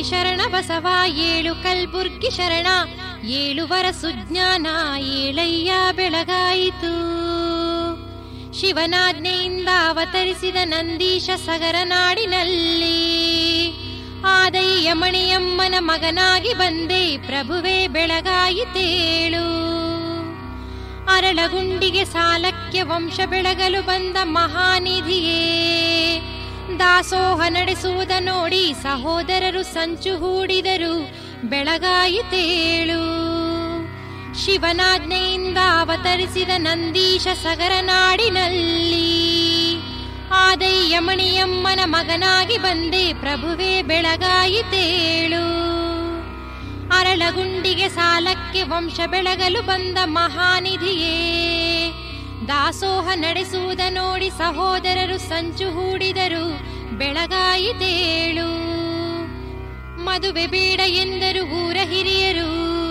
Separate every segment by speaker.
Speaker 1: ಶರಣ ಬಸವ ಏಳು ಕಲ್ಬುರ್ಗಿ ಶರಣ ಏಳುವರ ಸುಜ್ಞಾನ ಏಳಯ್ಯ ಬೆಳಗಾಯಿತು ಶಿವನಾಜ್ಞೆಯಿಂದ ಅವತರಿಸಿದ ನಂದೀಶ ಸಗರ ನಾಡಿನಲ್ಲಿ ಆದಯ್ಯ ಮಣಿಯಮ್ಮನ ಮಗನಾಗಿ ಬಂದೆ ಪ್ರಭುವೇ ಬೆಳಗಾಯಿತೇಳು ಅರಳಗುಂಡಿಗೆ ಸಾಲಕ್ಕೆ ವಂಶ ಬೆಳಗಲು ಬಂದ ಮಹಾನಿಧಿಯೇ ದಾಸೋಹ ನಡೆಸುವುದ ನೋಡಿ ಸಹೋದರರು ಸಂಚು ಹೂಡಿದರು ಬೆಳಗಾಯಿತೇಳು ಶಿವನಾಜ್ಞೆಯಿಂದ ಅವತರಿಸಿದ ನಂದೀಶ ಸಗರ ನಾಡಿನಲ್ಲಿ ಆದಯ್ಯ ಮಣಿಯಮ್ಮನ ಮಗನಾಗಿ ಬಂದೆ ಪ್ರಭುವೇ ಬೆಳಗಾಯಿತೇಳು ಅರಳಗುಂಡಿಗೆ ಸಾಲಕ್ಕೆ ವಂಶ ಬೆಳಗಲು ಬಂದ ಮಹಾನಿಧಿಯೇ ದಾಸೋಹ ನಡೆಸುವುದ ನೋಡಿ ಸಹೋದರರು ಸಂಚು ಹೂಡಿದರು ಬೆಳಗಾಯಿತೇಳು ಮದುವೆ ಬೇಡ ಎಂದರು ಊರ ಹಿರಿಯರು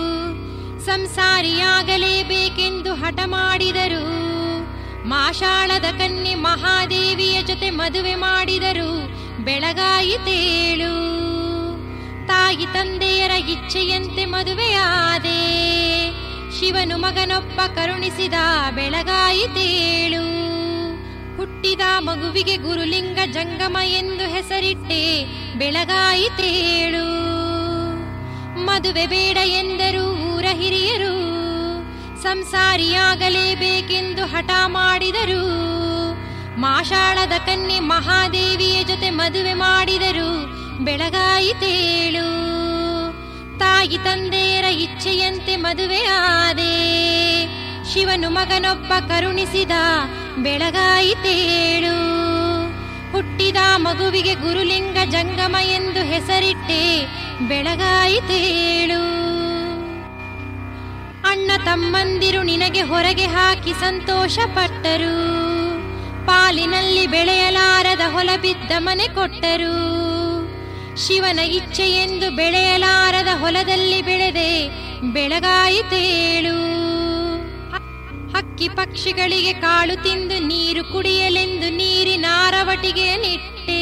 Speaker 1: ಸಂಸಾರಿಯಾಗಲೇಬೇಕೆಂದು ಹಠ ಮಾಡಿದರು ಮಾಷಾಳದ ಕನ್ಯೆ ಮಹಾದೇವಿಯ ಜೊತೆ ಮದುವೆ ಮಾಡಿದರು ಬೆಳಗಾಯಿತೇಳು ತಾಯಿ ತಂದೆಯರ ಇಚ್ಛೆಯಂತೆ ಮದುವೆಯಾದೆ ಶಿವನು ಮಗನೊಬ್ಬ ಕರುಣಿಸಿದ ಬೆಳಗಾಯಿತೇಳು ಹುಟ್ಟಿದ ಮಗುವಿಗೆ ಗುರುಲಿಂಗ ಜಂಗಮ ಎಂದು ಹೆಸರಿಟ್ಟೆ ಬೆಳಗಾಯಿತೇಳು ಮದುವೆ ಬೇಡ ಎಂದರು ಊರ ಹಿರಿಯರು ಸಂಸಾರಿಯಾಗಲೇಬೇಕೆಂದು ಹಠ ಮಾಡಿದರು ಮಾಷಾಳದ ಕನ್ಯೆ ಮಹಾದೇವಿಯ ಜೊತೆ ಮದುವೆ ಮಾಡಿದರು ಬೆಳಗಾಯಿತೇಳು ತಾಯಿ ತಂದೆಯರ ಇಚ್ಛೆಯಂತೆ ಮದುವೆಯಾದೆ ಶಿವನು ಮಗನೊಬ್ಬ ಕರುಣಿಸಿದ ಬೆಳಗಾಯಿತೇಳು ಹುಟ್ಟಿದ ಮಗುವಿಗೆ ಗುರುಲಿಂಗ ಜಂಗಮ ಎಂದು ಹೆಸರಿಟ್ಟೆ ಬೆಳಗಾಯಿತೇಳು ಅಣ್ಣ ತಮ್ಮಂದಿರು ನಿನಗೆ ಹೊರಗೆ ಹಾಕಿ ಸಂತೋಷ ಪಟ್ಟರು ಪಾಲಿನಲ್ಲಿ ಬೆಳೆಯಲಾರದ ಹೊಲ ಬಿದ್ದ ಮನೆ ಕೊಟ್ಟರು ಶಿವನ ಇಚ್ಛೆ ಎಂದು ಬೆಳೆಯಲಾರದ ಹೊಲದಲ್ಲಿ ಬೆಳೆದೆ ಬೆಳಗಾಯಿತೇಳು ಹಕ್ಕಿ ಪಕ್ಷಿಗಳಿಗೆ ಕಾಳು ತಿಂದು ನೀರು ಕುಡಿಯಲೆಂದು ನೀರಿನ ಆರವಟಿಗೆ ನಿಟ್ಟೆ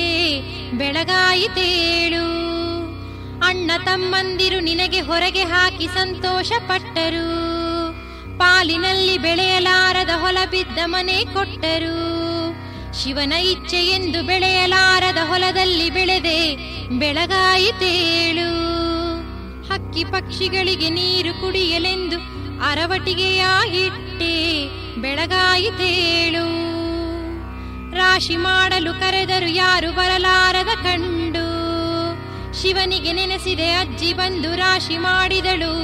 Speaker 1: ಬೆಳಗಾಯಿತೇಳು ಅಣ್ಣ ತಮ್ಮಂದಿರು ನಿನಗೆ ಹೊರಗೆ ಹಾಕಿ ಸಂತೋಷ ಪಟ್ಟರು ಪಾಲಿನಲ್ಲಿ ಬೆಳೆಯಲಾರದ ಹೊಲ ಬಿದ್ದ ಮನೆ ಕೊಟ್ಟರು ಶಿವನ ಇಚ್ಛೆ ಎಂದು ಬೆಳೆಯಲಾರದ ಹೊಲದಲ್ಲಿ ಬೆಳೆದೆ ಬೆಳಗಾಯಿತೇಳು ಹಕ್ಕಿ ಪಕ್ಷಿಗಳಿಗೆ ನೀರು ಕುಡಿಯಲೆಂದು ಅರವಟಿಗೆಯಾಗಿಟ್ಟೆ ಬೆಳಗಾಯಿತೇಳು ರಾಶಿ ಮಾಡಲು ಕರೆದರು ಯಾರು ಬರಲಾರದ ಕಂಡು ಶಿವನಿಗೆ ನೆನೆಸಿದೆ ಅಜ್ಜಿ ಬಂದು ರಾಶಿ ಮಾಡಿದಳು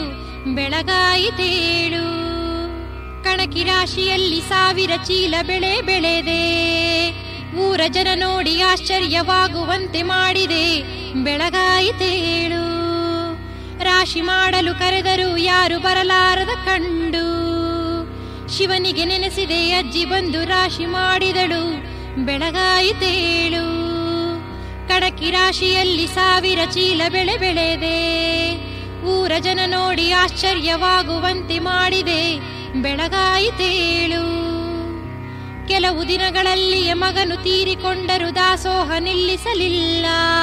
Speaker 1: ಬೆಳಗಾಯಿತೇಳು ಕಣಕಿ ರಾಶಿಯಲ್ಲಿ ಸಾವಿರ ಚೀಲ ಬೆಳೆ ಬೆಳೆದೆ ಊರ ಜನ ನೋಡಿ ಆಶ್ಚರ್ಯವಾಗುವಂತೆ ಮಾಡಿದೆ ಬೆಳಗಾಯಿತೇಳು ರಾಶಿ ಮಾಡಲು ಕರೆದರು ಯಾರು ಬರಲಾರದ ಕಂಡು ಶಿವನಿಗೆ ನೆನೆಸಿದೆ ಅಜ್ಜಿ ಬಂದು ರಾಶಿ ಮಾಡಿದಳು ಬೆಳಗಾಯಿತೇಳು ಕಡಕಿ ರಾಶಿಯಲ್ಲಿ ಸಾವಿರ ಚೀಲ ಬೆಳೆ ಬೆಳೆದೆ ಊರ ಜನ ನೋಡಿ ಆಶ್ಚರ್ಯವಾಗುವಂತೆ ಮಾಡಿದೆ ಬೆಳಗಾಯಿತೇಳು ಕೆಲವು ದಿನಗಳಲ್ಲಿಯೇ ಮಗನು ತೀರಿಕೊಂಡರು ದಾಸೋಹ ನಿಲ್ಲಿಸಲಿಲ್ಲ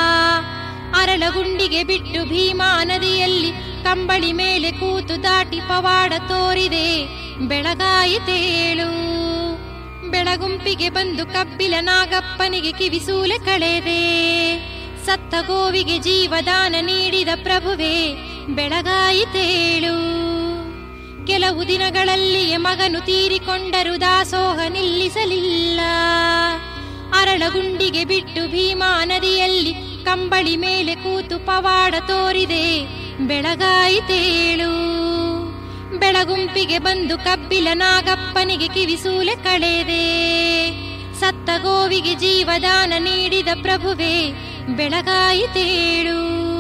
Speaker 1: ಅರಳಗುಂಡಿಗೆ ಬಿಟ್ಟು ಭೀಮಾ ನದಿಯಲ್ಲಿ ಕಂಬಳಿ ಮೇಲೆ ಕೂತು ದಾಟಿ ಪವಾಡ ತೋರಿದೆ ಬೆಳಗಾಯಿತೇಳು ಬೆಳಗುಂಪಿಗೆ ಬಂದು ಕಬ್ಬಿಲ ನಾಗಪ್ಪನಿಗೆ ಕಿವಿಸೂಲೆ ಕಳೆದೆ ಸತ್ತ ಗೋವಿಗೆ ಜೀವದಾನ ನೀಡಿದ ಪ್ರಭುವೆ ಬೆಳಗಾಯಿತೇಳು ಕೆಲವು ದಿನಗಳಲ್ಲಿಯೇ ಮಗನು ತೀರಿಕೊಂಡರು ದಾಸೋಹ ನಿಲ್ಲಿಸಲಿಲ್ಲ ಅರಳಗುಂಡಿಗೆ ಬಿಟ್ಟು ಭೀಮಾ ನದಿಯಲ್ಲಿ ಕಂಬಳಿ ಮೇಲೆ ಕೂತು ಪವಾಡ ತೋರಿದೆ ಬೆಳಗಾಯಿತೇಳು ಬೆಳಗುಂಪಿಗೆ ಬಂದು ಕಬ್ಬಿಲ ನಾಗಪ್ಪನಿಗೆ ಕಿವಿಸೂಲೆ ಕಳೆದೆ ಸತ್ತ ಗೋವಿಗೆ ಜೀವದಾನ ನೀಡಿದ ಪ್ರಭುವೆ ಬೆಳಗಾಯಿತೇಳು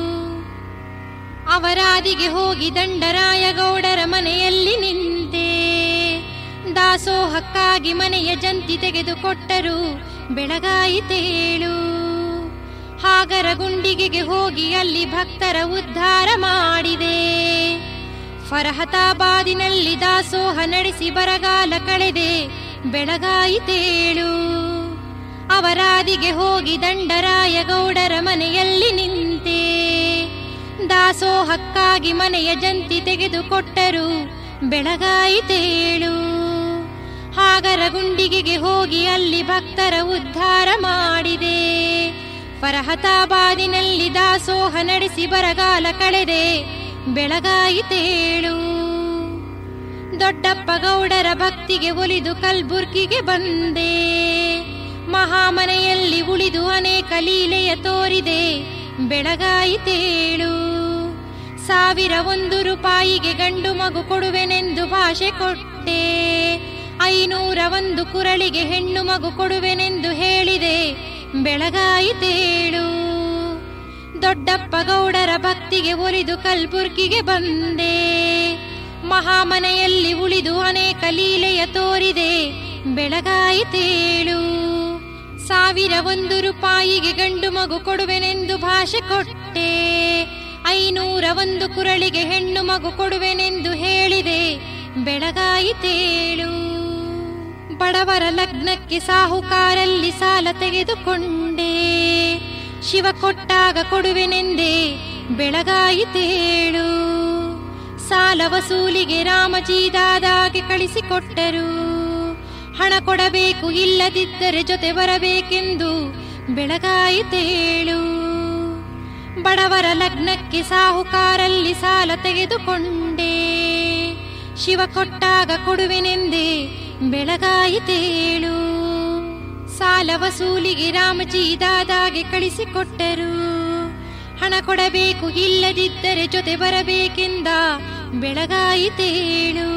Speaker 1: ಅವರಾದಿಗೆ ಹೋಗಿ ದಂಡರಾಯಗೌಡರ ಮನೆಯಲ್ಲಿ ನಿಂತೆ ದಾಸೋಹಕ್ಕಾಗಿ ಮನೆಯ ಜಂತಿ ತೆಗೆದುಕೊಟ್ಟರು ಬೆಳಗಾಯಿತೇಳು ಹಾಗರ ಗುಂಡಿಗೆಗೆ ಹೋಗಿ ಅಲ್ಲಿ ಭಕ್ತರ ಉದ್ಧಾರ ಮಾಡಿದೆ ಫರಹತಾಬಾದಿನಲ್ಲಿ ದಾಸೋಹ ನಡೆಸಿ ಬರಗಾಲ ಕಳೆದೆ ಬೆಳಗಾಯಿತೇಳು ಅವರಾದಿಗೆ ಹೋಗಿ ದಂಡರಾಯ ಗೌಡರ ಮನೆಯಲ್ಲಿ ನಿಂತೆ ದಾಸೋಹಕ್ಕಾಗಿ ಮನೆಯ ಜಂತಿ ತೆಗೆದುಕೊಟ್ಟರು ಬೆಳಗಾಯಿತೇಳು ಹಾಗರ ಗುಂಡಿಗೆಗೆ ಹೋಗಿ ಅಲ್ಲಿ ಭಕ್ತರ ಉದ್ಧಾರ ಮಾಡಿದೆ ಫರಹತಾಬಾದಿನಲ್ಲಿ ದಾಸೋಹ ನಡೆಸಿ ಬರಗಾಲ ಕಳೆದೆ ಬೆಳಗಾಯಿತೇಳು ದೊಡ್ಡಪ್ಪ ಗೌಡರ ಭಕ್ತಿಗೆ ಒಲಿದು ಕಲ್ಬುರ್ಗಿಗೆ ಬಂದೆ ಮಹಾಮನೆಯಲ್ಲಿ ಉಳಿದು ಅನೇಕ ಲೀಲೆಯ ತೋರಿದೆ ಬೆಳಗಾಯಿತೇಳು ಸಾವಿರ ಒಂದು ರೂಪಾಯಿಗೆ ಗಂಡು ಮಗು ಕೊಡುವೆನೆಂದು ಭಾಷೆ ಕೊಟ್ಟೆ ಐನೂರ ಒಂದು ಕುರಳಿಗೆ ಹೆಣ್ಣು ಮಗು ಕೊಡುವೆನೆಂದು ಹೇಳಿದೆ ಬೆಳಗಾಯಿತೇಳು ದೊಡ್ಡಪ್ಪ ಗೌಡರ ಭಕ್ತಿಗೆ ಒಲಿದು ಕಲ್ಬುರ್ಗಿಗೆ ಬಂದೆ ಮಹಾಮನೆಯಲ್ಲಿ ಉಳಿದು ಅನೇಕ ಲೀಲೆಯ ತೋರಿದೆ ಬೆಳಗಾಯಿತೇಳು ಸಾವಿರ ಒಂದು ರೂಪಾಯಿಗೆ ಗಂಡು ಮಗು ಕೊಡುವೆನೆಂದು ಭಾಷೆ ಕೊಟ್ಟೆ ಐನೂರ ಒಂದು ಕುರಳಿಗೆ ಹೆಣ್ಣು ಮಗು ಕೊಡುವೆನೆಂದು ಹೇಳಿದೆ ಬೆಳಗಾಯಿತೇಳು ಬಡವರ ಲಗ್ನಕ್ಕೆ ಸಾಹುಕಾರಲ್ಲಿ ಸಾಲ ತೆಗೆದುಕೊಂಡೆ ಶಿವ ಕೊಟ್ಟಾಗ ಕೊಡುವೆನೆಂದೇ ಬೆಳಗಾಯಿತೇಳು ಸಾಲ ವಸೂಲಿಗೆ ರಾಮಜೀದಾದಾಗೆ ಕಳಿಸಿಕೊಟ್ಟರು ಹಣ ಕೊಡಬೇಕು ಇಲ್ಲದಿದ್ದರೆ ಜೊತೆ ಬರಬೇಕೆಂದು ಬೆಳಗಾಯಿತೇಳು ಬಡವರ ಲಗ್ನಕ್ಕೆ ಸಾಹುಕಾರಲ್ಲಿ ಸಾಲ ತೆಗೆದುಕೊಂಡೆ ಶಿವ ಕೊಟ್ಟಾಗ ಕೊಡುವೆನೆಂದೇ ಬೆಳಗಾಯಿತೇಳು ಸಾಲ ವಸೂಲಿಗೆ ರಾಮಜಿ ದಾದಾಗೆ ಕಳಿಸಿಕೊಟ್ಟರು ಹಣ ಕೊಡಬೇಕು ಇಲ್ಲದಿದ್ದರೆ ಜೊತೆ ಬರಬೇಕೆಂದ ಬೆಳಗಾಯಿತೇಳು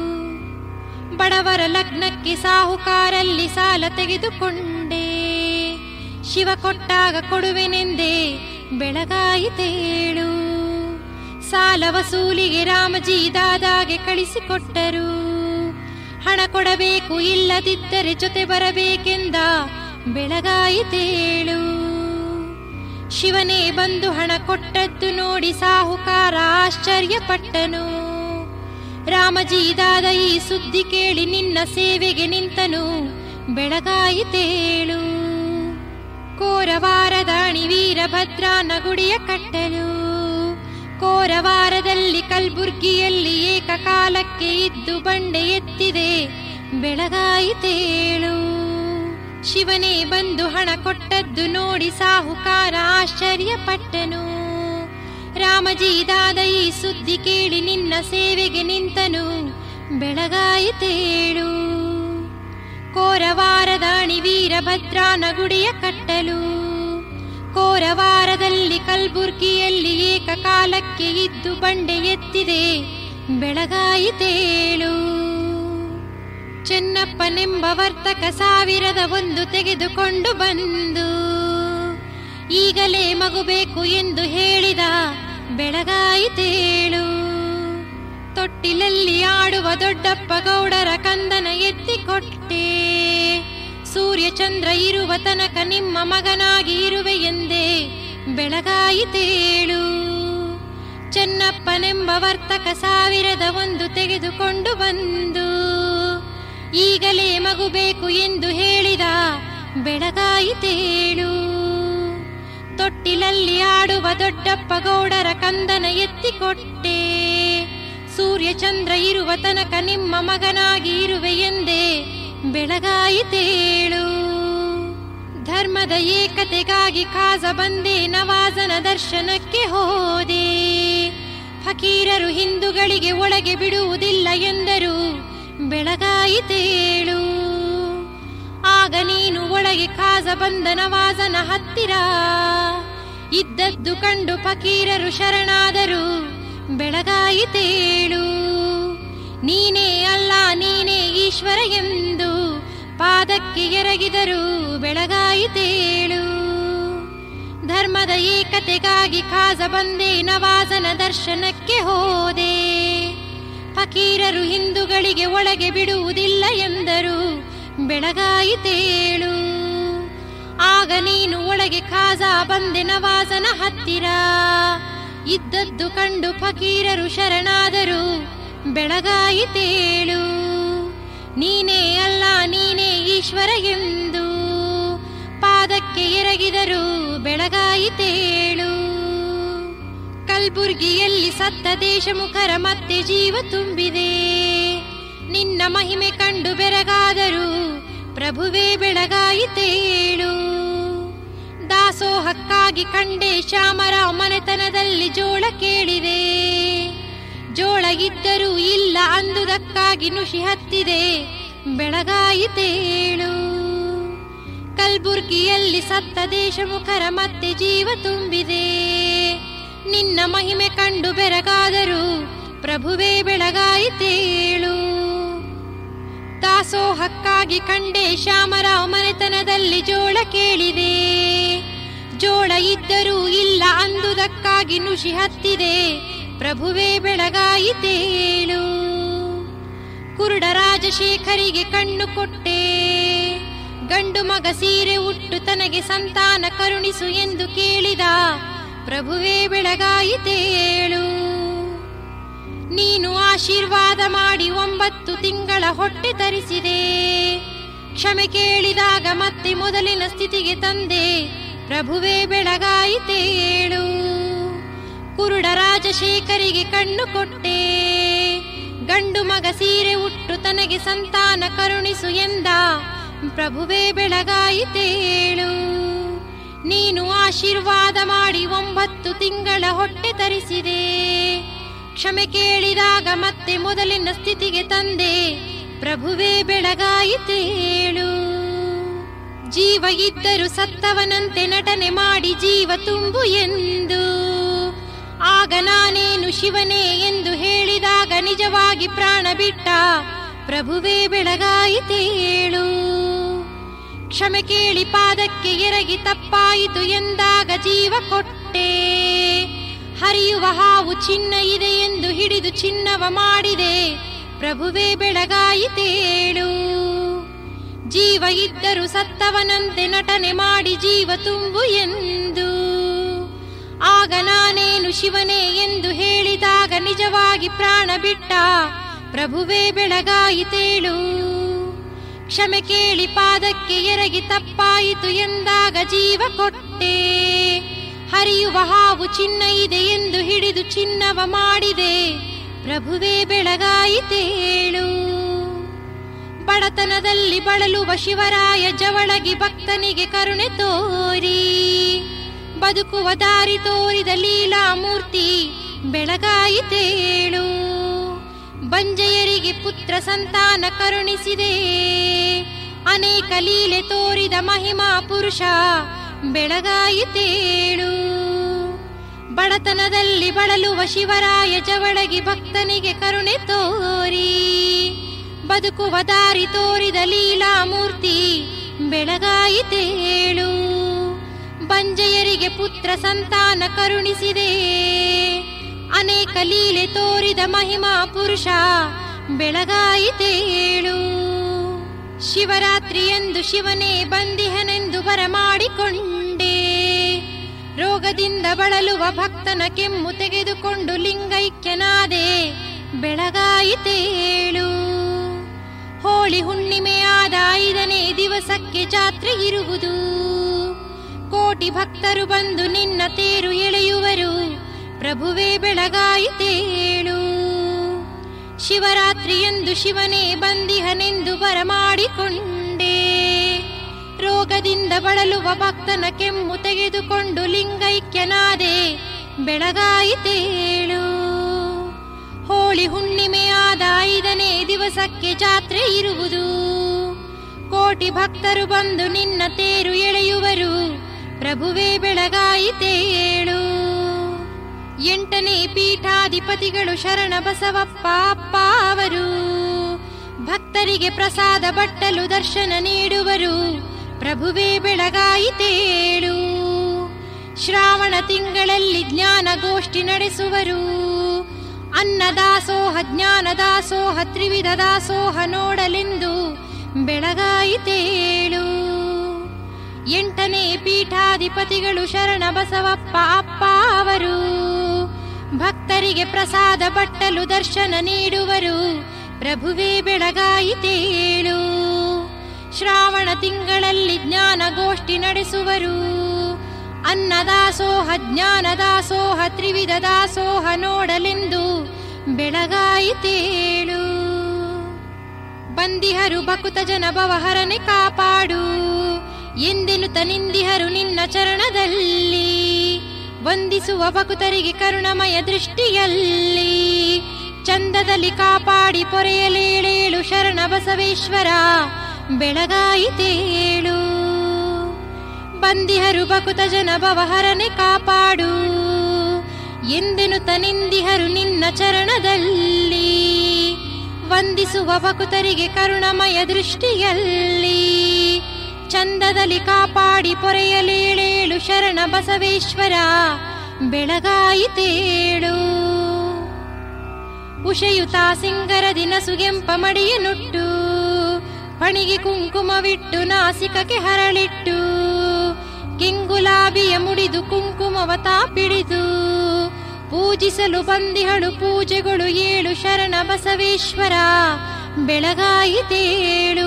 Speaker 1: ಬಡವರ ಲಗ್ನಕ್ಕೆ ಸಾಹುಕಾರಲ್ಲಿ ಸಾಲ ತೆಗೆದುಕೊಂಡೆ ಶಿವ ಕೊಟ್ಟಾಗ ಕೊಡುವೆನೆಂದೇ ಬೆಳಗಾಯಿತೇಳು ಸಾಲ ವಸೂಲಿಗೆ ರಾಮಜಿ ದಾದಾಗೆ ಕಳಿಸಿಕೊಟ್ಟರು ಹಣ ಕೊಡಬೇಕು ಇಲ್ಲದಿದ್ದರೆ ಜೊತೆ ಬರಬೇಕೆಂದ ಬೆಳಗಾಯಿತೇಳು ಶಿವನೇ ಬಂದು ಹಣ ಕೊಟ್ಟದ್ದು ನೋಡಿ ಸಾಹುಕಾರ ಆಶ್ಚರ್ಯಪಟ್ಟನು ರಾಮಜೀದಾದ ಈ ಸುದ್ದಿ ಕೇಳಿ ನಿನ್ನ ಸೇವೆಗೆ ನಿಂತನು ಬೆಳಗಾಯಿತೇಳು ಕೋರವಾರದಾಣಿ ವೀರಭದ್ರನ ಗುಡಿಯ ಕಟ್ಟಲು ಕೋರವಾರದಲ್ಲಿ ಕಲ್ಬುರ್ಗಿಯಲ್ಲಿ ಏಕಕಾಲಕ್ಕೆ ಇದ್ದು ಬಂಡೆ ಎತ್ತಿದೆ ಬೆಳಗಾಯಿತೇಳು ಶಿವನೇ ಬಂದು ಹಣ ಕೊಟ್ಟದ್ದು ನೋಡಿ ಸಾಹುಕಾರ ಆಶ್ಚರ್ಯಪಟ್ಟನು ರಾಮಜೀದಾದ ಈ ಸುದ್ದಿ ಕೇಳಿ ನಿನ್ನ ಸೇವೆಗೆ ನಿಂತನು ಬೆಳಗಾಯಿತೇಳು ಕೋರವಾರದಾಣಿ ವೀರಭದ್ರನ ಗುಡಿಯ ಕಟ್ಟಲು ಕೋರವಾರದಲ್ಲಿ ಕಲ್ಬುರ್ಗಿಯಲ್ಲಿ ಏಕಕಾಲಕ್ಕೆ ಇದ್ದು ಬಂಡೆ ಎತ್ತಿದೆ ಬೆಳಗಾಯಿತೇಳು ಚೆನ್ನಪ್ಪನೆಂಬ ವರ್ತಕ ಸಾವಿರದ ಒಂದು ತೆಗೆದುಕೊಂಡು ಬಂದು ಈಗಲೇ ಮಗು ಬೇಕು ಎಂದು ಹೇಳಿದ ಬೆಳಗಾಯಿತೇಳು ತೊಟ್ಟಿಲಲ್ಲಿ ಆಡುವ ದೊಡ್ಡಪ್ಪ ಗೌಡರ ಕಂದನ ಎತ್ತಿಕೊಟ್ಟೆ ಸೂರ್ಯ ಚಂದ್ರ ಇರುವ ತನಕ ನಿಮ್ಮ ಮಗನಾಗಿ ಇರುವೆ ಎಂದೇ ಬೆಳಗಾಯಿತೇಳು ಚೆನ್ನಪ್ಪನೆಂಬ ವರ್ತಕ ಸಾವಿರದ ಒಂದು ತೆಗೆದುಕೊಂಡು ಬಂದು ಈಗಲೇ ಮಗು ಬೇಕು ಎಂದು ಹೇಳಿದ ಬೆಳಗಾಯಿತೇಳು ತೊಟ್ಟಿಲಲ್ಲಿ ಆಡುವ ದೊಡ್ಡಪ್ಪ ಗೌಡರ ಕಂದನ ಎತ್ತಿಕೊಟ್ಟೆ ಸೂರ್ಯ ಚಂದ್ರ ಇರುವ ತನಕ ನಿಮ್ಮ ಮಗನಾಗಿ ಇರುವೆ ಎಂದೇ ಬೆಳಗಾಯಿತೇಳು ಧರ್ಮದ ಏಕತೆಗಾಗಿ ಕಾಜ ಬಂದೆ ನವಾಜನ ದರ್ಶನಕ್ಕೆ ಹೋದೆ ಫಕೀರರು ಹಿಂದೂಗಳಿಗೆ ಒಳಗೆ ಬಿಡುವುದಿಲ್ಲ ಎಂದರು ಬೆಳಗಾಯಿತೇಳು ಆಗ ನೀನು ಒಳಗೆ ಕಾಜ ಬಂದ ನವಾಜನ ಹತ್ತಿರ ಇದ್ದದ್ದು ಕಂಡು ಫಕೀರರು ಶರಣಾದರು ಬೆಳಗಾಯಿತೇಳು ನೀನೇ ಅಲ್ಲ ನೀನೇ ಈಶ್ವರ ಎಂದು ಪಾದಕ್ಕೆ ಎರಗಿದರು ಬೆಳಗಾಯಿತೇಳು ಧರ್ಮದ ಏಕತೆಗಾಗಿ ಕಾಜ ಬಂದೆ ನವಾಜನ ದರ್ಶನಕ್ಕೆ ಹೋದೆ ಫಕೀರರು ಹಿಂದೂಗಳಿಗೆ ಒಳಗೆ ಬಿಡುವುದಿಲ್ಲ ಎಂದರು ಬೆಳಗಾಯಿತೇಳು ಆಗ ನೀನು ಒಳಗೆ ಖಾಜ ಬಂದೆ ನವಾಜನ ಹತ್ತಿರ ಇದ್ದದ್ದು ಕಂಡು ಫಕೀರರು ಶರಣಾದರು ಬೆಳಗಾಯಿತೇಳು ನೀನೇ ಅಲ್ಲ ನೀನೇ ಈಶ್ವರ ಎಂದು ಪಾದಕ್ಕೆ ಎರಗಿದರು ಬೆಳಗಾಯಿತೇಳು ಕಲ್ಬುರ್ಗಿಯಲ್ಲಿ ಸತ್ತ ದೇಶಮುಖರ ಮತ್ತೆ ಜೀವ ತುಂಬಿದೆ ನಿನ್ನ ಮಹಿಮೆ ಕಂಡು ಬೆರಗಾದರೂ ಪ್ರಭುವೇ ಬೆಳಗಾಯಿತೇಳು ದಾಸೋಹಕ್ಕಾಗಿ ಕಂಡೆ ಶ್ಯಾಮರಾವ್ ಮನೆತನದಲ್ಲಿ ಜೋಳ ಕೇಳಿದೆ ಜೋಳ ಇದ್ದರೂ ಇಲ್ಲ ಅಂದುದಕ್ಕಾಗಿ ನುಷಿ ಹತ್ತಿದೆ ಬೆಳಗಾಯಿತೇಳು ಕಲ್ಬುರ್ಗಿಯಲ್ಲಿ ಸತ್ತ ದೇಶಮುಖರ ಮತ್ತೆ ಜೀವ ತುಂಬಿದೆ ನಿನ್ನ ಮಹಿಮೆ ಕಂಡು ಬೆರಗಾದರೂ ಪ್ರಭುವೇ ಬೆಳಗಾಯಿತೇಳು ದಾಸೋಹಕ್ಕಾಗಿ ಕಂಡೆ ಶ್ಯಾಮರಾವ್ ಮನೆತನದಲ್ಲಿ ಜೋಳ ಕೇಳಿದೆ ಜೋಳ ಇದ್ದರೂ ಇಲ್ಲ ಅಂದುದಕ್ಕಾಗಿ ನುಷಿ ಹತ್ತಿದೆ ಪ್ರಭುವೇ ಬೆಳಗಾಯಿತೇಳು ಕುರುಡ ರಾಜಶೇಖರಿಗೆ ಕಣ್ಣು ಕೊಟ್ಟೆ ಗಂಡು ಮಗ ಸೀರೆ ಉಟ್ಟು ತನಗೆ ಸಂತಾನ ಕರುಣಿಸು ಎಂದು ಕೇಳಿದ ಪ್ರಭುವೇ ಬೆಳಗಾಯಿತೇಳು ನೀನು ಆಶೀರ್ವಾದ ಮಾಡಿ ಒಂಬತ್ತು ತಿಂಗಳ ಹೊಟ್ಟೆ ತರಿಸಿದೆ ಕ್ಷಮೆ ಕೇಳಿದಾಗ ಮತ್ತೆ ಮೊದಲಿನ ಸ್ಥಿತಿಗೆ ತಂದೆ ಪ್ರಭುವೇ ಬೆಳಗಾಯಿತೇಳು ಕುರುಡ ರಾಜಶೇಖರಿಗೆ ಕಣ್ಣು ಕೊಟ್ಟೆ ಗಂಡು ಮಗ ಸೀರೆ ಉಟ್ಟು ತನಗೆ ಸಂತಾನ ಕರುಣಿಸು ಎಂದ ಪ್ರಭುವೇ ಬೆಳಗಾಯಿತೇಳು ನೀನು ಆಶೀರ್ವಾದ ಮಾಡಿ ಒಂಬತ್ತು ತಿಂಗಳ ಹೊಟ್ಟೆ ತರಿಸಿದೆ ಕ್ಷಮೆ ಕೇಳಿದಾಗ ಮತ್ತೆ ಮೊದಲಿನ ಸ್ಥಿತಿಗೆ ತಂದೆ ಪ್ರಭುವೇ ಬೆಳಗಾಯಿತೇಳು ಜೀವ ಇದ್ದರು ಸತ್ತವನಂತೆ ನಟನೆ ಮಾಡಿ ಜೀವ ತುಂಬು ಎಂದು ಆಗ ನಾನೇನು ಶಿವನೇ ಎಂದು ಹೇಳಿದಾಗ ನಿಜವಾಗಿ ಪ್ರಾಣ ಬಿಟ್ಟ ಪ್ರಭುವೇ ಬೆಳಗಾಯಿತೇಳು ಕ್ಷಮೆ ಕೇಳಿ ಪಾದಕ್ಕೆ ಎರಗಿ ತಪ್ಪಾಯಿತು ಎಂದಾಗ ಜೀವ ಕೊಟ್ಟೆ ಹರಿಯುವ ಹಾವು ಚಿನ್ನ ಇದೆ ಎಂದು ಹಿಡಿದು ಚಿನ್ನವ ಮಾಡಿದೆ ಪ್ರಭುವೇ ಬೆಳಗಾಯಿತೇಳು ಜೀವ ಇದ್ದರು ಸತ್ತವನಂತೆ ನಟನೆ ಮಾಡಿ ಜೀವ ತುಂಬು ಎಂದು ಆಗ ನಾನೇನು ಶಿವನೇ ಎಂದು ಹೇಳಿದಾಗ ನಿಜವಾಗಿ ಪ್ರಾಣ ಬಿಟ್ಟ ಪ್ರಭುವೇ ಬೆಳಗಾಯಿತೇಳು ಕ್ಷಮೆ ಕೇಳಿ ಪಾದಕ್ಕೆ ಎರಗಿ ತಪ್ಪಾಯಿತು ಎಂದಾಗ ಜೀವ ಕೊಟ್ಟೆ ಹರಿಯುವ ಹಾವು ಚಿನ್ನ ಇದೆ ಎಂದು ಹಿಡಿದು ಚಿನ್ನವ ಮಾಡಿದೆ ಪ್ರಭುವೇ ಬೆಳಗಾಯಿತೇಳು ಬಡತನದಲ್ಲಿ ಬಳಲುವ ಶಿವರಾಯ ಜವಳಗಿ ಭಕ್ತನಿಗೆ ಕರುಣೆ ತೋರಿ ಬದುಕುವ ದಾರಿ ತೋರಿದ ಲೀಲಾಮೂರ್ತಿ ಬೆಳಗಾಯಿತೇಳು ಬಂಜೆಯರಿಗೆ ಪುತ್ರ ಸಂತಾನ ಕರುಣಿಸಿದೆ ಅನೇಕ ಲೀಲೆ ತೋರಿದ ಮಹಿಮಾ ಪುರುಷ ಬೆಳಗಾಯಿತೇಳು ಬಡತನದಲ್ಲಿ ಬಳಲುವ ಶಿವರಾಯ ಜವಳಗಿ ಭಕ್ತನಿಗೆ ಕರುಣೆ ತೋರಿ ಬದುಕುವ ದಾರಿ ತೋರಿದ ಲೀಲಾಮೂರ್ತಿ ಬೆಳಗಾಯಿತೇಳು ಬಂಜೆಯರಿಗೆ ಪುತ್ರ ಸಂತಾನ ಕರುಣಿಸಿದೆ ಅನೇಕ ಲೀಲೆ ತೋರಿದ ಮಹಿಮಾ ಪುರುಷ ಬೆಳಗಾಯಿತೇಳು ಶಿವರಾತ್ರಿ ಎಂದು ಶಿವನೇ ಬಂದಿಹನೆಂದು ಬರಮಾಡಿಕೊಂಡೆ ರೋಗದಿಂದ ಬಳಲುವ ಭಕ್ತನ ಕೆಮ್ಮು ತೆಗೆದುಕೊಂಡು ಲಿಂಗೈಕ್ಯನಾದೆ ಬೆಳಗಾಯಿತೇಳು ಹೋಳಿ ಹುಣ್ಣಿಮೆಯಾದ ಐದನೇ ದಿವಸಕ್ಕೆ ಜಾತ್ರೆ ಇರುವುದು ಕೋಟಿ ಭಕ್ತರು ಬಂದು ನಿನ್ನ ತೇರು ಎಳೆಯುವರು ಪ್ರಭುವೇ ಬೆಳಗಾಯಿತೇಳು ಶಿವರಾತ್ರಿಯಂದು ಶಿವನೇ ಬಂದಿಹನೆಂದು ಬರಮಾಡಿಕೊಂಡೆ ರೋಗದಿಂದ ಬಳಲುವ ಭಕ್ತನ ಕೆಮ್ಮು ತೆಗೆದುಕೊಂಡು ಲಿಂಗೈಕ್ಯನಾದೆ ಬೆಳಗಾಯಿತೇಳು ಹೋಳಿ ಹುಣ್ಣಿಮೆಯಾದ ಐದನೇ ದಿವಸಕ್ಕೆ ಜಾತ್ರೆ ಇರುವುದು ಕೋಟಿ ಭಕ್ತರು ಬಂದು ನಿನ್ನ ತೇರು ಎಳೆಯುವರು ಪ್ರಭುವೇ ಬೆಳಗಾಯಿತೇಳು ಎಂಟನೇ ಪೀಠಾಧಿಪತಿಗಳು ಶರಣ ಬಸವಪ್ಪ ಅಪ್ಪ ಅವರು ಭಕ್ತರಿಗೆ ಪ್ರಸಾದ ಬಟ್ಟಲು ದರ್ಶನ ನೀಡುವರು ಪ್ರಭುವೇ ಬೆಳಗಾಯಿತೇಳು ಶ್ರಾವಣ ತಿಂಗಳಲ್ಲಿ ಜ್ಞಾನಗೋಷ್ಠಿ ನಡೆಸುವರು ಅನ್ನದಾಸೋಹ ಜ್ಞಾನದಾಸೋಹ ತ್ರಿವಿಧ ದಾಸೋಹ ನೋಡಲೆಂದು ಬೆಳಗಾಯಿತೇಳು ಎಂಟನೇ ಪೀಠಾಧಿಪತಿಗಳು ಶರಣ ಬಸವಪ್ಪ ಅಪ್ಪ ಅವರು ಭಕ್ತರಿಗೆ ಪ್ರಸಾದ ಬಟ್ಟಲು ದರ್ಶನ ನೀಡುವರು ಪ್ರಭುವೇ ಬೆಳಗಾಯಿತೇಳು ಶ್ರಾವಣ ತಿಂಗಳಲ್ಲಿ ಜ್ಞಾನಗೋಷ್ಠಿ ನಡೆಸುವರು ಅನ್ನದಾಸೋಹ ಜ್ಞಾನದಾಸೋಹ ತ್ರಿವಿಧ ದಾಸೋಹ ನೋಡಲೆಂದು ಬೆಳಗಾಯಿತೇಳು ಬಂದಿಹರು ಬಕುತ ಜನ ಭವಹರನೆ ಕಾಪಾಡು ಎಂದೆನುತ ನಿಂದಿಹರು ನಿನ್ನ ಚರಣದಲ್ಲಿ ವಂದಿಸುವ ಭಕುತರಿಗೆ ಕರುಣಮಯ ದೃಷ್ಟಿಯಲ್ಲಿ ಚಂದದಲ್ಲಿ ಕಾಪಾಡಿ ಪೊರೆಯಲೇಳೇಳು ಶರಣ ಬಸವೇಶ್ವರ ಬೆಳಗಾಯಿತೇಳು ಬಂದಿಹರು ಬಕುತ ಜನ ಭವಹರನೆ ಕಾಪಾಡು ಎಂದೆನುತ ನಿಂದಿಹರು ನಿನ್ನ ಚರಣದಲ್ಲಿ ವಂದಿಸುವ ಭಕುತರಿಗೆ ಕರುಣಮಯ ದೃಷ್ಟಿಯಲ್ಲಿ ಚಂದದಲ್ಲಿ ಕಾಪಾಡಿ ಪೊರೆಯಲೇಳೇಳು ಶರಣ ಬಸವೇಶ್ವರ ಬೆಳಗಾಯಿತೇಳು ಉಷಯುತ ಸಿಂಗರ ದಿನ ಸುಗೆಂಪ ಮಡಿಯ ನುಟ್ಟು ಪಣಿಗೆ ಕುಂಕುಮವಿಟ್ಟು ನಾಸಿಕಕ್ಕೆ ಹರಳಿಟ್ಟು ಕಿಂಗುಲಾಬಿಯ ಮುಡಿದು ಕುಂಕುಮವ ತಾಪಿಡಿದು ಪೂಜಿಸಲು ಬಂದಿಹಳು ಪೂಜೆಗಳು ಏಳು ಶರಣ ಬಸವೇಶ್ವರ ಬೆಳಗಾಯಿತೇಳು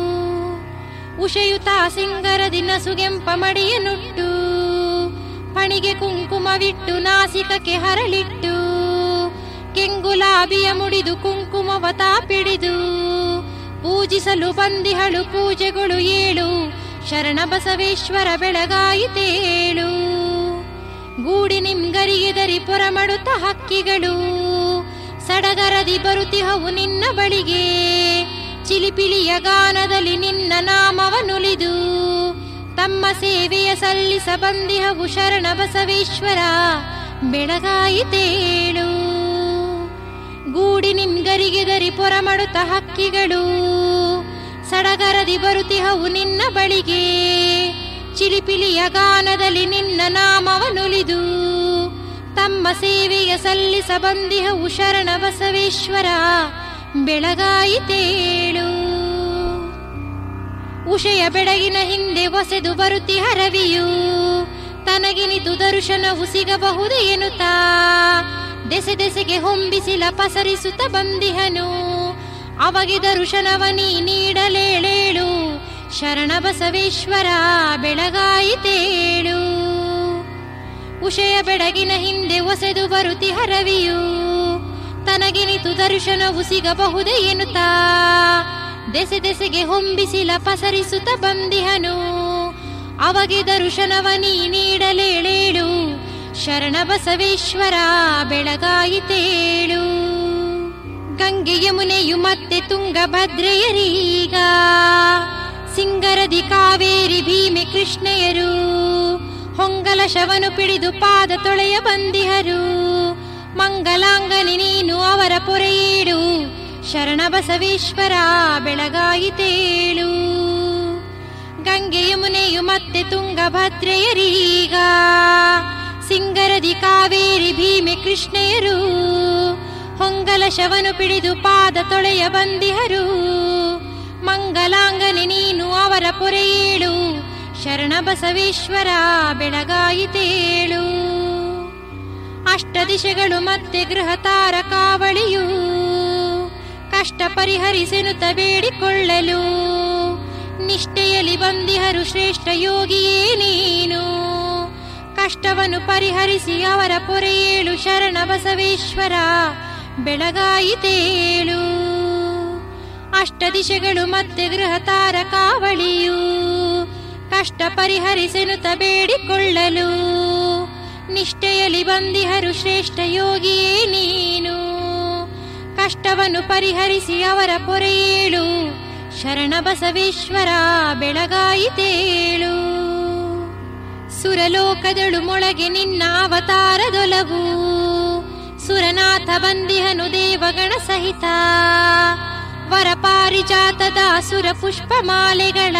Speaker 1: ಉಷಯುತ ಸಿಂಗರ ದಿನ ಸುಗೆಂಪ ಮಡಿಯ ನುಟ್ಟು ಪಣಿಗೆ ಕುಂಕುಮವಿಟ್ಟು ನಾಸಿಕಕ್ಕೆ ಹರಳಿಟ್ಟು ಕೆಂಗುಲಾಬಿಯ ಮುಡಿದು ಕುಂಕುಮವ ತಾಪಿಡಿದು ಪೂಜಿಸಲು ಬಂದಿಹಳು ಪೂಜೆಗಳು ಏಳು ಶರಣ ಬಸವೇಶ್ವರ ಬೆಳಗಾಯಿತೇಳು ಗೂಡಿ ನಿಮ್ಗರಿಗೆ ದರಿ ಪೊರಮಡುತ್ತ ಹಕ್ಕಿಗಳು ಸಡಗರದಿ ಬರುತಿಹವು ನಿನ್ನ ಬಳಿಗೆ ಚಿಲಿಪಿಲಿಯ ಗಾನದಲ್ಲಿ ನಿನ್ನ ನಾಮವ ನುಲಿದು ತಮ್ಮ ಸೇವೆಯ ಸಲ್ಲಿಸ ಬಂದಿಹವು ಶರಣ ಬಸವೇಶ್ವರ ಬೆಳಗಾಯಿತೇಳು ಗೂಡಿ ನಿಮ್ಗರಿಗೆ ದರಿ ಪೊರಮಡುತ್ತ ಹಕ್ಕಿಗಳು ಸಡಗರದಿ ಬರುತಿಹವು ನಿನ್ನ ಬಳಿಗೆ ಚಿಲಿಪಿಲಿಯ ಗಾನದಲ್ಲಿ ನಿನ್ನ ನಾಮವ ನುಲಿದು ತಮ್ಮ ಸೇವೆಯ ಸಲ್ಲಿಸ ಬಂದಿಹವು ಶರಣ ಬಸವೇಶ್ವರ ಬೆಳಗಾಯಿತೇಳು ಉಷಯ ಬೆಳಗಿನ ಹಿಂದೆ ಒಸೆದು ಬರುತಿ ಹರವಿಯು ತನಗಿನಿತು ದರ್ಶನವು ಸಿಗಬಹುದೇ ಎನ್ನುತ್ತಾ ದೆಸೆ ದೆಸೆಗೆ ಹೊಂಬಿಸಿಲ ಪಸರಿಸುತ್ತ ಬಂದಿಹನು ಅವಗೆ ದರ್ಶನವ ನೀ ನೀಡಲೇಳೇಳು ಶರಣ ಬಸವೇಶ್ವರ ಬೆಳಗಾಯಿತೇಳು ಉಷಯ ಬೆಳಗಿನ ಹಿಂದೆ ಒಸೆದು ಬರುತಿ ಹರವಿಯು ತನಗಿನಿತು ದರ್ಶನವು ಸಿಗಬಹುದೇ ಎನ್ನುತ್ತಾ ದೆಸೆ ದೆಸೆಗೆ ಹೊಂಬಿಸಿಲ ಪಸರಿಸುತ್ತ ಬಂದಿಹನು ಅವಗೆ ದರ್ಶನವ ನೀ ನೀಡಲೇಳೇಳು ಶರಣ ಬಸವೇಶ್ವರ ಬೆಳಗಾಯಿತೇಳು ಗಂಗೆ ಯಮುನೆಯು ಮತ್ತೆ ತುಂಗಭದ್ರೆಯರೀಗ ಸಿಂಗರದಿ ಕಾವೇರಿ ಭೀಮೆ ಕೃಷ್ಣೆಯರು ಹೊಂಗಲ ಶವನು ಪಿಡಿದು ಪಾದ ತೊಳೆಯ ಬಂದಿಹರು ಮಂಗಲಾಂಗನಿ ನೀನು ಅವರ ಪೊರೆಯೇಳು ಶರಣ ಬಸವೇಶ್ವರ ಬೆಳಗಾಯಿತೇಳು ಗಂಗೆ ಯಮುನೆಯು ಮತ್ತೆ ತುಂಗಭದ್ರೆಯರೀಗ ಸಿಂಗರದಿ ಕಾವೇರಿ ಭೀಮೆ ಕೃಷ್ಣೆಯರು ಹೊಂಗಲ ಶವನು ಪಿಡಿದು ಪಾದ ತೊಳೆಯ ಬಂದಿಹರು ಮಂಗಲಾಂಗನೆ ನೀನು ಅವರ ಪೊರೆಯೇಳು ಶರಣ ಬಸವೇಶ್ವರ ಬೆಳಗಾಯಿತೇಳು ಅಷ್ಟ ದಿಶೆಗಳು ಮತ್ತೆ ಗೃಹ ತಾರ ಕಾವಳಿಯು ಕಷ್ಟ ಪರಿಹರಿಸೆನುತ ಬೇಡಿಕೊಳ್ಳಲು ನಿಷ್ಠೆಯಲ್ಲಿ ಬಂದಿಹರು ಶ್ರೇಷ್ಠ ಯೋಗಿಯೇ ನೀನು ಕಷ್ಟವನ್ನು ಪರಿಹರಿಸಿ ಅವರ ಪೊರೆಯೇಳು ಶರಣ ಬಸವೇಶ್ವರ ಬೆಳಗಾಯಿತೇಳು ಅಷ್ಟ ದಿಶೆಗಳು ಮತ್ತೆ ಗೃಹ ತಾರ ಕಾವಳಿಯು ಕಷ್ಟ ಪರಿಹರಿಸೆನುತ ಬೇಡಿಕೊಳ್ಳಲು ನಿಷ್ಠೆಯಲ್ಲಿ ಬಂದಿಹರು ಶ್ರೇಷ್ಠ ಯೋಗಿಯೇ ನೀನು ಕಷ್ಟವನ್ನು ಪರಿಹರಿಸಿ ಅವರ ಪೊರೆಯೇಳು ಶರಣ ಬಸವೇಶ್ವರ ಬೆಳಗಾಯಿತೇಳು ಸುರಲೋಕದಳು ಮೊಳಗೆ ನಿನ್ನ ಅವತಾರದೊಲವು ಸುರನಾಥ ಬಂದಿಹನು ದೇವಗಣ ಸಹಿತ ವರ ಪಾರಿಜಾತದ ಸುರ ಪುಷ್ಪ ಮಾಲೆಗಳ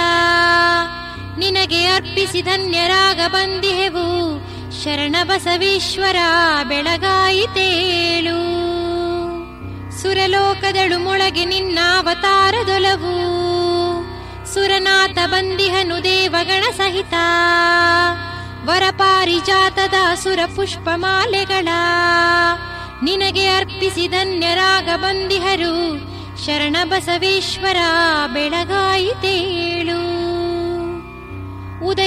Speaker 1: ನಿನಗೆ ಅರ್ಪಿಸಿ ಧನ್ಯರಾಗ ಬಂದಿಹೆವು ಶರಣ ಬಸವೇಶ್ವರ ಬೆಳಗಾಯಿತೇಳು ಸುರಲೋಕದಳು ಮೊಳಗೆ ನಿನ್ನ ಅವತಾರದೊಲವು ಸುರನಾಥ ಬಂದಿಹನು ದೇವಗಣ ಸಹಿತ ವರ ಪಾರಿಜಾತದ ಸುರ ಪುಷ್ಪ ಮಾಲೆಗಳ ನಿನಗೆ ಅರ್ಪಿಸಿ ಧನ್ಯರಾಗ ಬಂದಿಹರು ಶರಣ ಬಸವೇಶ್ವರ ಬೆಳಗಾಯಿತೇಳು ಉದಯ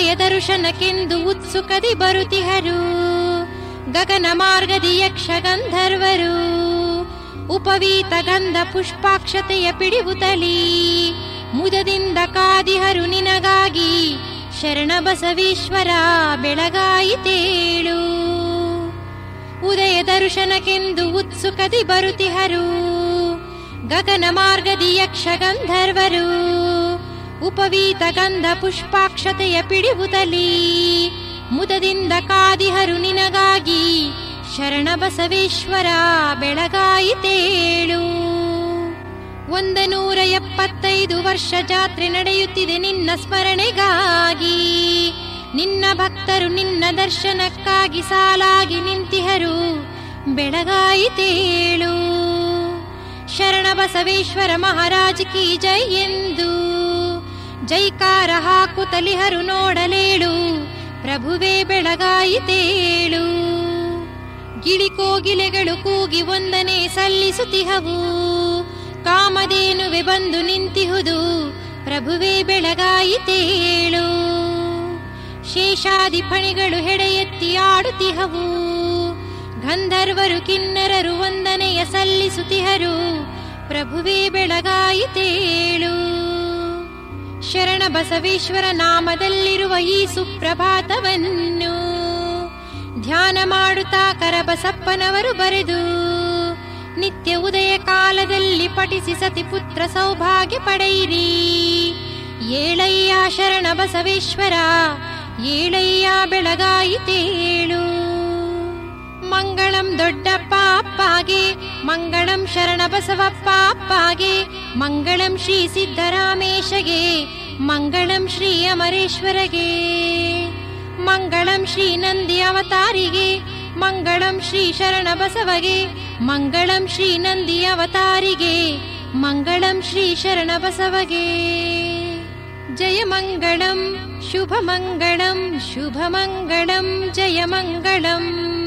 Speaker 1: ಉದಯ ದರ್ಶನಕ್ಕೆಂದು ಉತ್ಸುಕದಿ ಬರುತಿಹರು ಗಗನ ಮಾರ್ಗದಿ ಯಕ್ಷ ಗಂಧರ್ವರು ಉಪವೀತ ಗಂಧ ಪುಷ್ಪಾಕ್ಷತೆಯ ಪಿಡಿವುತಲಿ ಮುದದಿಂದ ಕಾದಿಹರು ನಿನಗಾಗಿ ಶರಣ ಬಸವೇಶ್ವರ ಬೆಳಗಾಯಿತೇಳು ಉದಯ ದರ್ಶನಕ್ಕೆಂದು ಉತ್ಸುಕದಿ ಬರುತಿಹರು ಗಗನ ಮಾರ್ಗದಿ ಯಕ್ಷ ಗಂಧರ್ವರು ಉಪವೀತ ಗಂಧ ಪುಷ್ಪಾಕ್ಷತೆಯ ಪಿಡಿವುತಲಿ ಮುದದಿಂದ ಕಾದಿಹರು ನಿನಗಾಗಿ ಶರಣ ಬಸವೇಶ್ವರ ಬೆಳಗಾಯಿತೇಳು ಒಂದ ನೂರ ಎಪ್ಪತ್ತೈದು ವರ್ಷ ಜಾತ್ರೆ ನಡೆಯುತ್ತಿದೆ ನಿನ್ನ ಸ್ಮರಣೆಗಾಗಿ ನಿನ್ನ ಭಕ್ತರು ನಿನ್ನ ದರ್ಶನಕ್ಕಾಗಿ ಸಾಲಾಗಿ ನಿಂತಿಹರು ಬೆಳಗಾಯಿತೇಳು ಶರಣ ಬಸವೇಶ್ವರ ಮಹಾರಾಜ್ ಕಿ ಜೈ ಎಂದು ಜೈಕಾರ ಹಾಕುತ್ತಲಿಹರು ನೋಡಲೇಳು ಪ್ರಭುವೇ ಬೆಳಗಾಯಿತೇಳು ಗಿಳಿಕೋಗಿಲೆಗಳು ಕೂಗಿ ಒಂದನೆ ಸಲ್ಲಿಸುತ್ತಿಹವು ಕಾಮಧೇನುವೆ ಬಂದು ನಿಂತಿಹುದು ಪ್ರಭುವೇ ಬೆಳಗಾಯಿತೇಳು ಶೇಷಾದಿ ಫಣಿಗಳು ಹೆಡೆ ಎತ್ತಿ ಆಡುತ್ತಿಹವು ಗಂಧರ್ವರು ಕಿನ್ನರರು ವಂದನೆಯ ಸಲ್ಲಿಸುತ್ತಿಹರು ಪ್ರಭುವೇ ಬೆಳಗಾಯಿತೇಳು ಶರಣ ಬಸವೇಶ್ವರ ನಾಮದಲ್ಲಿರುವ ಈ ಸುಪ್ರಭಾತವನ್ನು ಧ್ಯಾನ ಮಾಡುತ್ತಾ ಕರಬಸಪ್ಪನವರು ಬರೆದು ನಿತ್ಯ ಉದಯ ಕಾಲದಲ್ಲಿ ಪಠಿಸಿ ಸತಿ ಪುತ್ರ ಸೌಭಾಗ್ಯ ಪಡೆಯಿರಿ ಏಳಯ್ಯ ಶರಣ ಬಸವೇಶ್ವರ ಏಳಯ್ಯ ಬೆಳಗಾಯಿತೇಳು ಮಂಗಳಂ ದೊಡ್ಡಪ್ಪ ಅಪ್ಪಾಗೆ ಮಂಗಳಂ ಶರಣ ಬಸವಪ್ಪ ಅಪ್ಪಾಗೆ ಮಂಗಳಂ ಶ್ರೀ ಸಿದ್ದರಾಮೇಶಗೆ ಮಂಗಳಂ ಶ್ರೀ ಅಮರೇಶ್ವರಗೆ ಮಂಗಳಂ ಶ್ರೀ ನಂದಿ ಅವತಾರಿಗೆ ಮಂಗಳಂ ಶ್ರೀ ಶರಣ ಬಸವಗೆ ಮಂಗಳಂ ಶ್ರೀ ನಂದಿ ಅವತಾರಿಗೆ ಮಂಗಳಂ ಶ್ರೀ ಶರಣ ಬಸವಗೆ ಜಯ ಮಂಗಳಂ ಶುಭ ಮಂಗಳಂ ಶುಭ ಮಂಗಳಂ ಜಯ ಮಂಗಳಂ